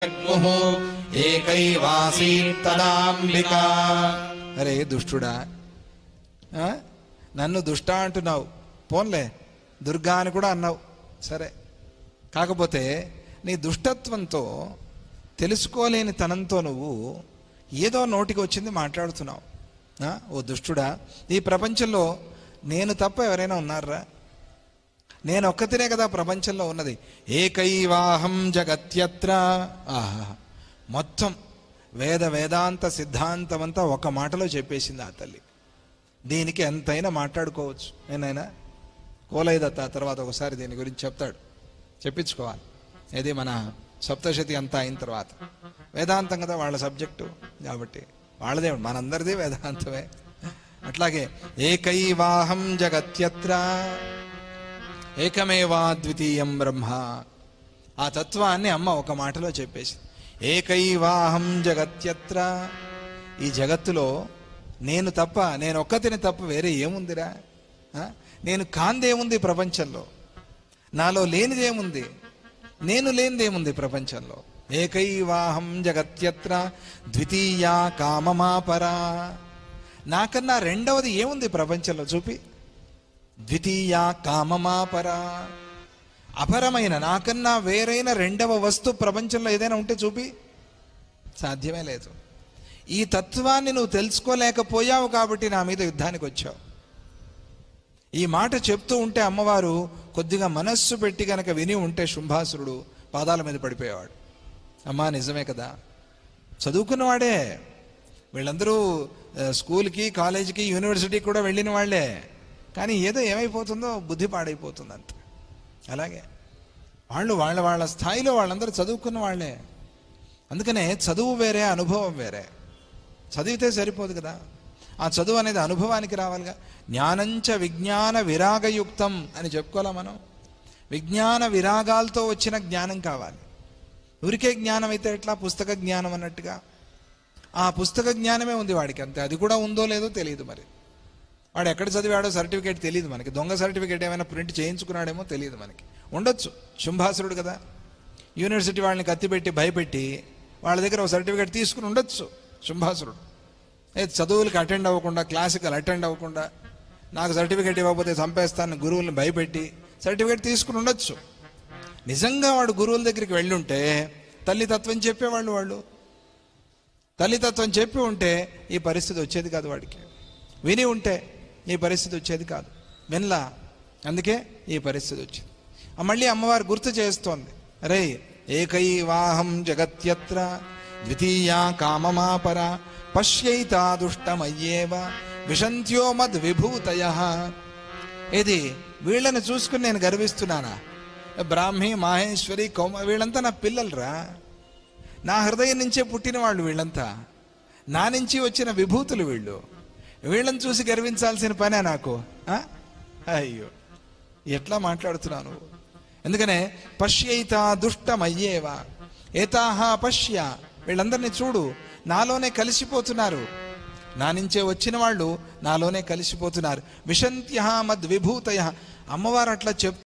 జగ్ముః ఏకైవాసీత్తదాంబికా అరే దుష్టుడా ఆ? నన్ను దుష్ట అంటున్నావు పోన్లే దుర్గా అని కూడా అన్నావు సరే కాకపోతే నీ దుష్టత్వంతో తెలుసుకోలేని తనంతో నువ్వు ఏదో నోటికి వచ్చింది మాట్లాడుతున్నావు ఆ? ఓ దుష్టుడా ఈ ప్రపంచంలో నేను తప్ప ఎవరైనా ఉన్నారా నేను ఒక్కతినే కదా ప్రపంచంలో ఉన్నది ఏకైవాహం జగత్యత్ర ఆహా మొత్తం వేద వేదాంత సిద్ధాంతం అంతా ఒక మాటలో చెప్పేసింది ఆ తల్లి దీనికి ఎంతైనా మాట్లాడుకోవచ్చు నేనైనా కోలైదత్త తర్వాత ఒకసారి దీని గురించి చెప్తాడు చెప్పించుకోవాలి ఇది మన సప్తశతి అంతా అయిన తర్వాత వేదాంతం కదా వాళ్ళ సబ్జెక్టు కాబట్టి వాళ్ళదే మనందరిది వేదాంతమే అట్లాగే ఏకైవాహం జగత్యత్ర ఏకమేవా ద్వితీయం బ్రహ్మ ఆ తత్వాన్ని అమ్మ ఒక మాటలో చెప్పేసి ఏకైవాహం జగత్యత్ర ఈ జగత్తులో నేను తప్ప నేను ఒక్కతిని తప్ప వేరే ఏముందిరా ఆ? నేను కాందేముంది ప్రపంచంలో నాలో లేనిదేముంది నేను లేనిదేముంది ప్రపంచంలో ఏకైవాహం జగత్యత్ర ద్వితీయా కామమాపరా నాకన్నా రెండవది ఏముంది ప్రపంచంలో చూపి ద్వితీయ కామమాపరా అపరమైన నాకన్నా వేరైన రెండవ వస్తు ప్రపంచంలో ఏదైనా ఉంటే చూపి సాధ్యమే లేదు ఈ తత్వాన్ని నువ్వు తెలుసుకోలేకపోయావు కాబట్టి నా మీద యుద్ధానికి వచ్చావు ఈ మాట చెప్తూ ఉంటే అమ్మవారు కొద్దిగా మనస్సు పెట్టి గనక విని ఉంటే శుంభాసురుడు పాదాల మీద పడిపోయేవాడు అమ్మా నిజమే కదా చదువుకున్నవాడే వీళ్ళందరూ ఆ, స్కూల్కి కాలేజీకి యూనివర్సిటీకి కూడా వెళ్ళిన వాళ్ళే కానీ ఏదో ఏమైపోతుందో బుద్ధి పాడైపోతుంది అంత అలాగే వాళ్ళు వాళ్ళ వాళ్ళ స్థాయిలో వాళ్ళందరూ చదువుకున్న వాళ్ళే అందుకనే చదువు వేరే అనుభవం వేరే చదివితే సరిపోదు కదా ఆ చదువు అనేది అనుభవానికి రావాలిగా జ్ఞానంచ విజ్ఞాన విరాగయుక్తం అని చెప్పుకోవాలా మనం విజ్ఞాన విరాగాలతో వచ్చిన జ్ఞానం కావాలి ఊరికే జ్ఞానం అయితే ఎట్లా పుస్తక జ్ఞానం అన్నట్టుగా ఆ పుస్తక జ్ఞానమే ఉంది వాడికి అంతే అది కూడా ఉందో లేదో తెలియదు మరి వాడు ఎక్కడ చదివాడో సర్టిఫికేట్ తెలియదు మనకి దొంగ సర్టిఫికేట్ ఏమైనా ప్రింట్ చేయించుకున్నాడేమో తెలియదు మనకి ఉండొచ్చు శుంభాసురుడు కదా యూనివర్సిటీ వాళ్ళని కత్తిపెట్టి భయపెట్టి వాళ్ళ దగ్గర ఒక సర్టిఫికేట్ తీసుకుని ఉండొచ్చు శుంభాసురుడు ఏ చదువులకు అటెండ్ అవ్వకుండా క్లాసికల్ అటెండ్ అవ్వకుండా నాకు సర్టిఫికేట్ ఇవ్వకపోతే చంపేస్తాను గురువుల్ని భయపెట్టి సర్టిఫికేట్ తీసుకుని ఉండొచ్చు నిజంగా వాడు గురువుల దగ్గరికి వెళ్ళుంటే తల్లితత్వం చెప్పేవాళ్ళు వాళ్ళు తల్లితత్వం చెప్పి ఉంటే ఈ పరిస్థితి వచ్చేది కాదు వాడికి విని ఉంటే ఈ పరిస్థితి వచ్చేది కాదు వినలా అందుకే ఈ పరిస్థితి వచ్చింది ఆ మళ్ళీ అమ్మవారు గుర్తు చేస్తోంది రే ఏకైవాహం జగత్యత్ర ద్వితీయా కామమాపర పశ్యైతా దుష్టమయ్యేవ విశంత్యో మద్ విభూతయ ఇది వీళ్ళని చూసుకుని నేను గర్విస్తున్నానా బ్రాహ్మి మాహేశ్వరి కౌమ వీళ్ళంతా నా పిల్లలరా నా హృదయం నుంచే పుట్టిన వాళ్ళు వీళ్ళంతా నా నుంచి వచ్చిన విభూతులు వీళ్ళు వీళ్ళని చూసి గర్వించాల్సిన పనే నాకు ఆ? అయ్యో ఎట్లా మాట్లాడుతున్నాను ఎందుకనే పశ్యైత దుష్టమయ్యేవా ఏతాహ పశ్య వీళ్ళందరినీ చూడు నాలోనే కలిసిపోతున్నారు నా నుంచే వచ్చిన వాళ్ళు నాలోనే కలిసిపోతున్నారు విశంత్య మద్ విభూతయ అమ్మవారు అట్లా చెప్